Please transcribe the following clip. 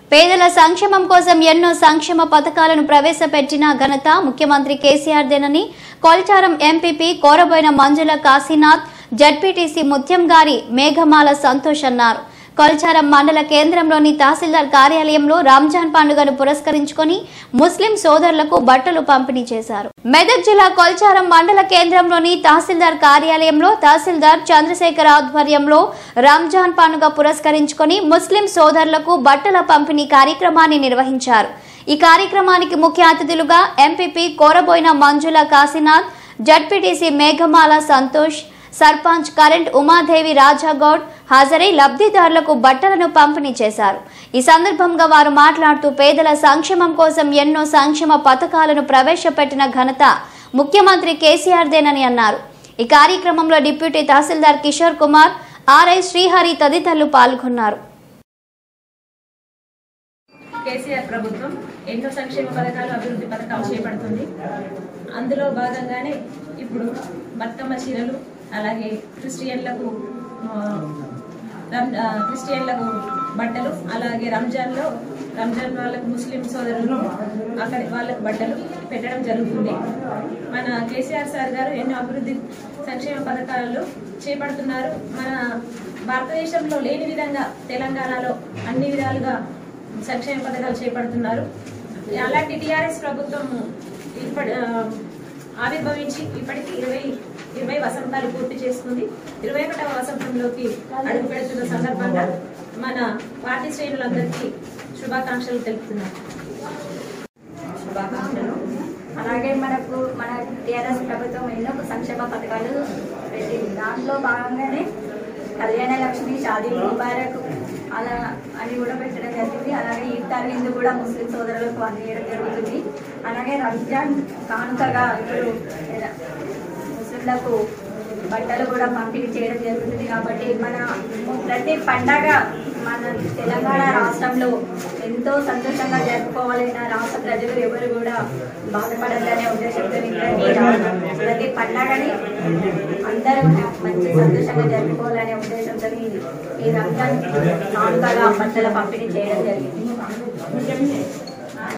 పేదల సంక్షేమం కోసం ఎన్నో సంక్షేమ పథకాలను ప్రవేశపెట్టిన ఘనత ముఖ్యమంత్రి కేసీఆర్ దేనని కొల్చారం ఎంపీపీ కోరబోయిన మంజుల కాశీనాథ్ జడ్పీటీసీ ముత్యం గారి మేఘమాల సంతోష్ అన్నారు కొల్చారం మండల కేంద్రంలోని తహసీల్దార్ కార్యాలయంలో రంజాన్ పండుగను పురస్కరించుకొని ముస్లిం సోదరులకు బట్టలు పంపిణీ చేశారు మెదక్ జిల్లా కొల్చారం మండల కేంద్రంలోని తహసీల్దార్ కార్యాలయంలో తహసీల్దార్ చంద్రశేఖర్ ఆధ్వర్యంలో రంజాన్ పండుగ పురస్కరించుకొని ముస్లిం సోదరులకు బట్టల పంపిణీ కార్యక్రమాన్ని నిర్వహించారు ఈ కార్యక్రమానికి ముఖ్య అతిథులుగా ఎంపీపీ కోరబోయిన మంజుల కాశీనాథ్ జడ్పీటీసీ మేఘమాల సంతోష్ సర్పంచ్ కరెంట్ ఉమాదేవి రాజాగౌడ్ హాజరై లబ్ధిదారులకు బట్టలను పంపిణీ చేశారు ఈ సందర్భంగా వారు మాట్లాడుతూ పేదల సంక్షేమం కోసం ఎన్నో సంక్షేమ పథకాలను ప్రవేశపెట్టిన ఘనత ముఖ్యమంత్రి కేసీఆర్ దేనని అన్నారు ఈ కార్యక్రమంలో డిప్యూటీ తహసీల్దార్ కిషోర్ కుమార్ ఆర్ఐ శ్రీహరి తదితరులు పాల్గొన్నారు కేసీఆర్ ప్రభుత్వం ఎన్నో సంక్షేమ పథకాలు అభివృద్ధి పథకాలు చేపడుతుంది అందులో భాగంగానే ఇప్పుడు బతుకమ్మ చీరలు అలాగే క్రిస్టియన్లకు ఆ, రం- ఆ, క్రిస్టియన్లకు బట్టలు అలాగే రంజాన్లో రంజాన్ వాళ్ళకు ముస్లిం సోదరులు అక్కడి వాళ్ళకు బట్టలు పెట్టడం జరుగుతుంది మన కేసీఆర్ సార్ గారు ఎన్నో అభివృద్ధి సంక్షేమ పథకాలు చేపడుతున్నారు మన భారతదేశంలో లేని విధంగా తెలంగాణలో అన్ని విధాలుగా సంక్షేమ పథకాలు చేపడుతున్నారు అలాంటి టీఆర్ఎస్ ప్రభుత్వం ఇప్పటి ఆ, ఆవిర్భవించి ఇప్పటికి ఇరవై ఇరవై వసంతాలు పూర్తి చేసుకుంది ఇరవై ఒకటవ వసంతంలోకి అడుగు పెడుతున్న సందర్భంగా మన పార్టీ శ్రేణులందరికీ శుభాకాంక్షలు తెలుపుతున్నాను శుభాకాంక్షలు అలాగే మనకు మన టీఆర్ఎస్ ప్రభుత్వం ఎన్నో సంక్షేమ పథకాలు పెట్టింది దాంట్లో భాగంగానే కళ్యాణ లక్ష్మి షాదీ ముబారక్ అలా అని కూడా పెట్టడం జరిగింది అలాగే ఈఫ్తార్ విందు కూడా ముస్లిం సోదరులకు అందించడం జరుగుతుంది అలాగే రంజాన్ కానుకగా ఇప్పుడు ముస్లింలకు బట్టలు కూడా పంపిణీ చేయడం జరుగుతుంది కాబట్టి మన ప్రతి పండగ మన తెలంగాణ రాష్ట్రంలో ఎంతో సంతోషంగా జరుపుకోవాలి నా రాష్ట్ర ప్రజలు ఎవరు కూడా బాధపడాలనే ఉద్దేశంతో ప్రతి రా- ప్రతి పండగని అందరూ మంచి సంతోషంగా జరుపుకోవాలనే ఉద్దేశంతో ఈ- ఈ రంజాన్ కానుకగా బట్టల పంపిణీ చేయడం జరిగింది